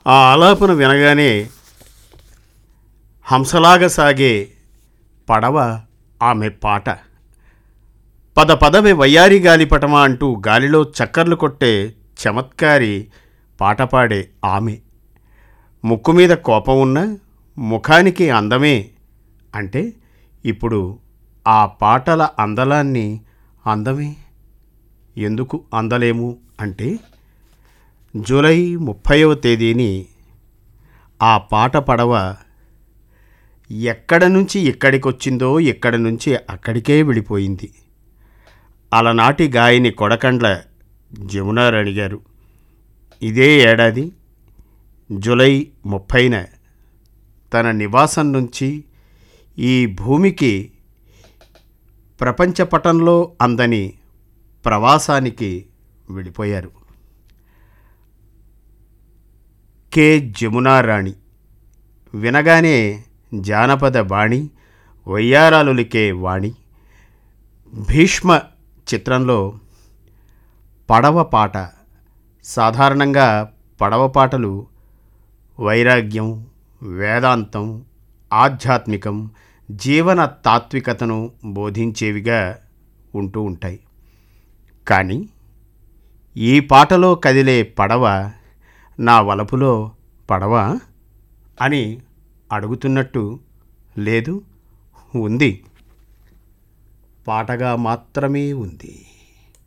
ఆ ఆలాపన వినగానే హంసలాగా సాగే పడవ ఆమె పాట పద పదవే వయ్యారి గాలిపటమా అంటూ గాలిలో చక్కర్లు కొట్టే చమత్కారి పాట పాడే ఆమె ముక్కు మీద కోపం ఉన్న ముఖానికి అందమే అంటే ఇప్పుడు ఆ పాటల అందలాన్ని అందమే ఎందుకు అందలేము అంటే జూలై ముప్పైవ తేదీని ఆ పాట పడవ ఎక్కడ నుంచి ఇక్కడికొచ్చిందో ఇక్కడి నుంచి అక్కడికే వెళ్ళిపోయింది అలనాటి గాయని కొడకండ్ల జమునారాణి గారు ఇదే ఏడాది జూలై ముప్పైన తన నివాసం నుంచి ఈ భూమికి ప్రపంచ పటంలో అందని ప్రవాసానికి వెళ్ళిపోయారు కె జమునారాణి వినగానే జానపద బాణి వయ్యారాలులికే వాణి భీష్మ చిత్రంలో పడవ పాట సాధారణంగా పడవ పాటలు వైరాగ్యం వేదాంతం ఆధ్యాత్మికం జీవన తాత్వికతను బోధించేవిగా ఉంటూ ఉంటాయి కానీ ఈ పాటలో కదిలే పడవ నా వలపులో పడవ అని అడుగుతున్నట్టు లేదు ఉంది పాటగా మాత్రమే ఉంది